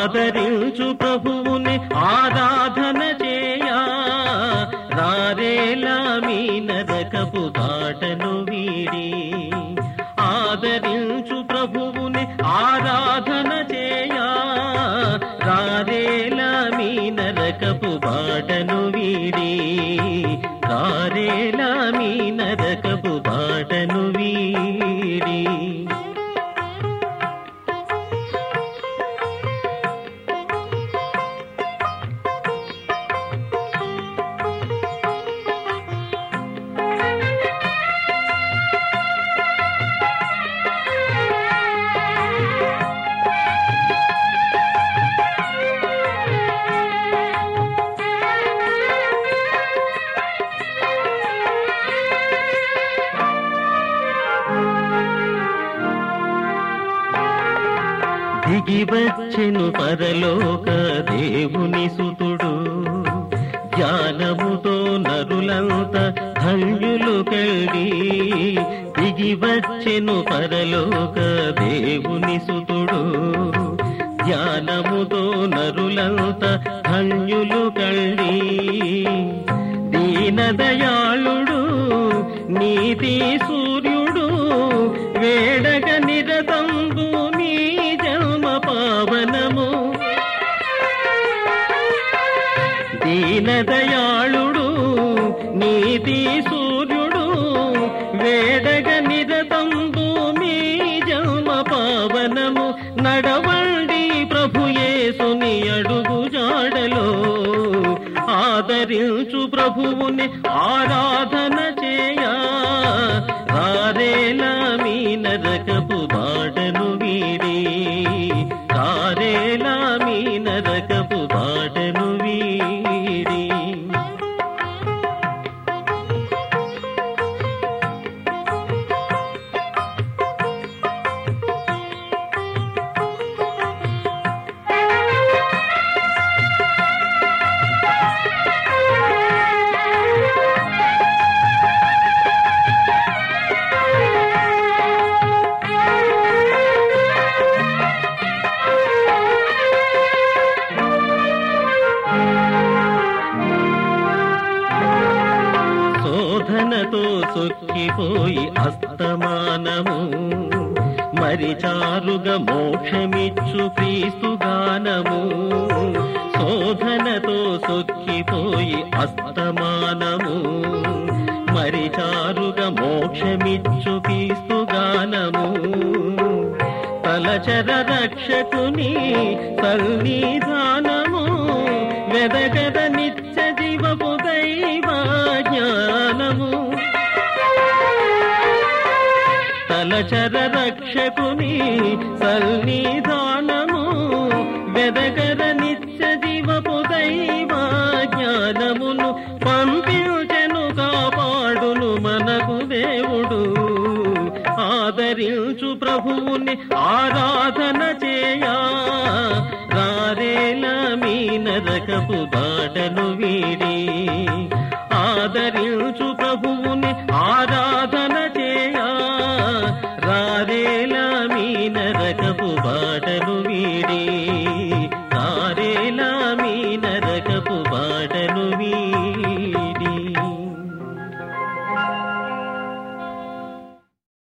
ఆదరించు ప్రభువుని ఆరాధన చేయా రారేలా మీ నరకపు బాటను వీడి ఆదరించు ప్రభువుని ఆరాధన చేయా రారేలా మీ నరకపు బాటను వీడి రారేలా మీ నరకపు బాటను వీడి దిగి వచ్చెను పరలోక దేవుని సుతుడు జ్ఞానముతో నరులంత ధన్యులు కలిగి దిగి వచ్చెను పరలోక దేవుని సుతుడు జ్ఞానముతో నరులంత ధన్యులు కలిగి దీనదయాళుడు నీతి సూర్యుడు వేడగ నిరతంబు నీ జన్మ పావనము దీనదయాళుడు నీతి సూర్యుడు వేడగ నిరతంబు మీ జన్మ పావనము నడవండి ప్రభుయేసుని అడుగు జాడలో ఆదరించు ప్రభువుని ఆరాధన చేయా రారేలా మీ నరకపు బాటను వీడి కారేలా మీ నరకపు బాటను వీడి శోధనతో సొక్కిపోయి అస్తమానము మరి చారుగా మోక్షమిచ్చు క్రీస్తు గానము శోధనతో సొక్కిపోయి అస్తమానము మరి చారుగా మోక్షమిచ్చు క్రీస్తు గానము తలచర రక్షకుని సన్నిధానము వెదగద నిత్య జీవపు దైవ జ్ఞానము తలచర రక్షకుని సన్నిధానము వెదగద నిత్య జీవపు దైవ జ్ఞానమును పంపించెను కాపాడును మనకు దేవుడు ఆదరించు ప్రభువుని ఆరాధన చేయా రారేల మీ నరకపు బాటను వీడి ఆదరించు ప్రభువుని ఆరా